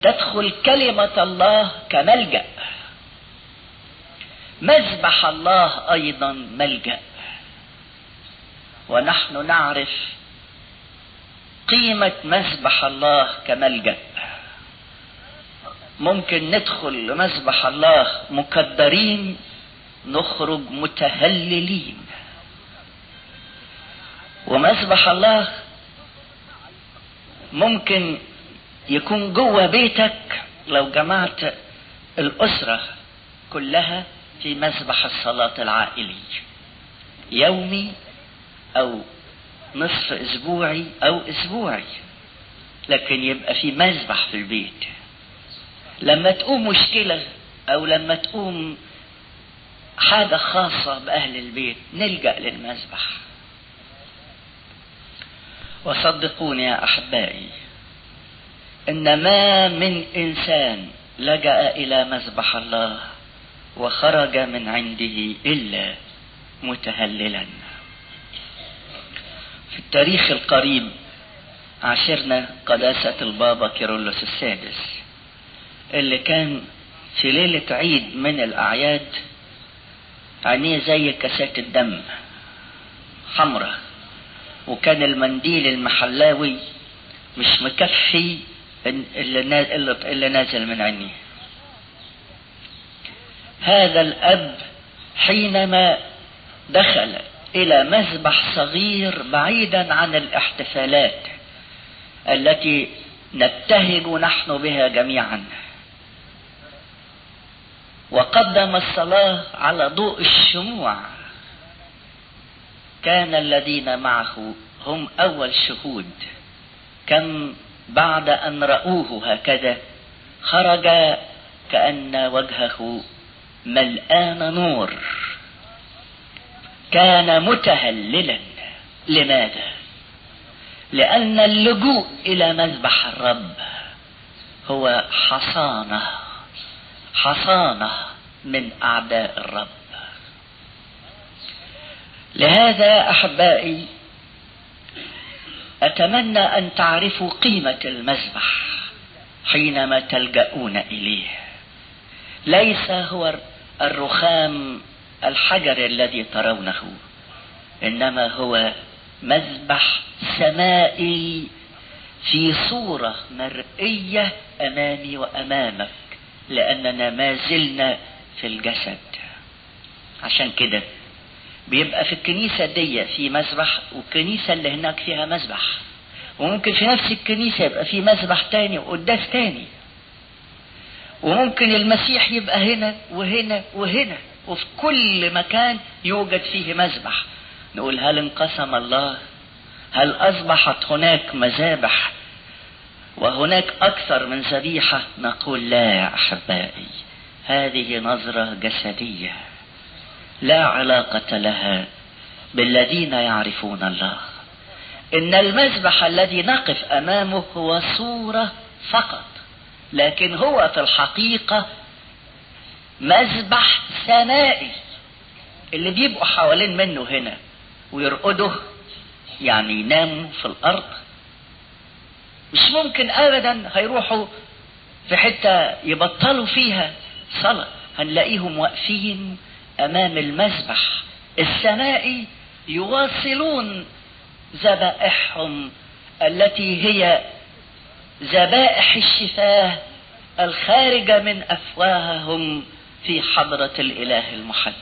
تدخل كلمة الله كملجأ مذبح الله أيضا ملجأ ونحن نعرف قيمة مذبح الله كملجأ ممكن ندخل لمذبح الله مكدرين نخرج متهللين ومذبح الله ممكن يكون جوه بيتك لو جمعت الأسرة كلها في مذبح الصلاة العائلي يومي أو نصف أسبوعي أو أسبوعي لكن يبقى في مذبح في البيت لما تقوم مشكلة أو لما تقوم حاجة خاصة بأهل البيت نلجأ للمذبح وصدقوني يا أحبائي إن ما من إنسان لجأ إلى مذبح الله وخرج من عنده إلا متهللا في التاريخ القريب عاشرنا قداسة البابا كيرلس السادس اللي كان في ليلة عيد من الأعياد عينيه زي كاسات الدم حمرة وكان المنديل المحلاوي مش مكفي اللي, اللي نازل من عينيه هذا الأب حينما دخل إلى مذبح صغير بعيدا عن الاحتفالات التي نبتهج نحن بها جميعا وقدم الصلاة على ضوء الشموع كان الذين معه هم أول شهود كم بعد أن رأوه هكذا خرج كأن وجهه ملآن نور كان متهللا لماذا لأن اللجوء إلى مذبح الرب هو حصانة حصانة من أعداء الرب لهذا أحبائي أتمنى أن تعرفوا قيمة المذبح حينما تلجؤون إليه ليس هو الرخام الحجر الذي ترونه إنما هو مذبح سمائي في صورة مرئية أمامي وأمامك لأننا ما زلنا في الجسد عشان كده بيبقى في الكنيسة دي في مذبح والكنيسة اللي هناك فيها مذبح وممكن في نفس الكنيسة يبقى في مذبح تاني وقداس تاني وممكن المسيح يبقى هنا وهنا وهنا وفي كل مكان يوجد فيه مذبح نقول هل انقسم الله هل أصبحت هناك مذابح وهناك أكثر من ذبيحة نقول لا يا أحبائي هذه نظرة جسدية لا علاقة لها بالذين يعرفون الله إن المذبح الذي نقف أمامه هو صورة فقط لكن هو في الحقيقة مذبح سمائي اللي بيبقوا حوالين منه هنا ويرقدوا يعني يناموا في الأرض مش ممكن أبدا هيروحوا في حتة يبطلوا فيها صلاة هنلاقيهم واقفين أمام المذبح السمائي يواصلون ذبائحهم التي هي ذبائح الشفاه الخارجة من أفواههم في حضرة الإله المحب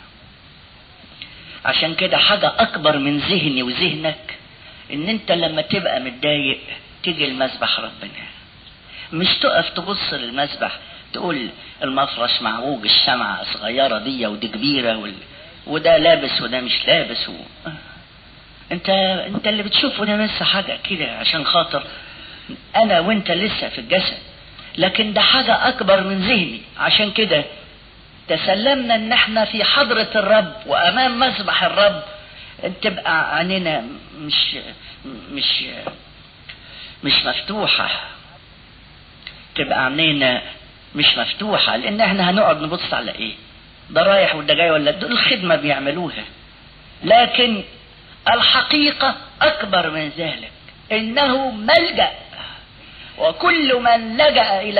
عشان كده حاجة أكبر من ذهني وذهنك إن أنت لما تبقى متضايق تيجي المذبح ربنا مش تقف تبص للمذبح تقول المفرش معوج الشمعة صغيرة دي ودي كبيرة وال... وده لابس وده مش لابس و... انت انت اللي بتشوفه ده بس حاجة كده عشان خاطر انا وانت لسه في الجسد لكن ده حاجة اكبر من ذهني عشان كده تسلمنا ان احنا في حضرة الرب وامام مذبح الرب تبقى عينينا مش مش مش مفتوحة تبقى عينينا مش مفتوحة لان احنا هنقعد نبص على ايه ده رايح وده جاي ولا دول الخدمة بيعملوها لكن الحقيقة اكبر من ذلك انه ملجأ وكل من لجأ إلى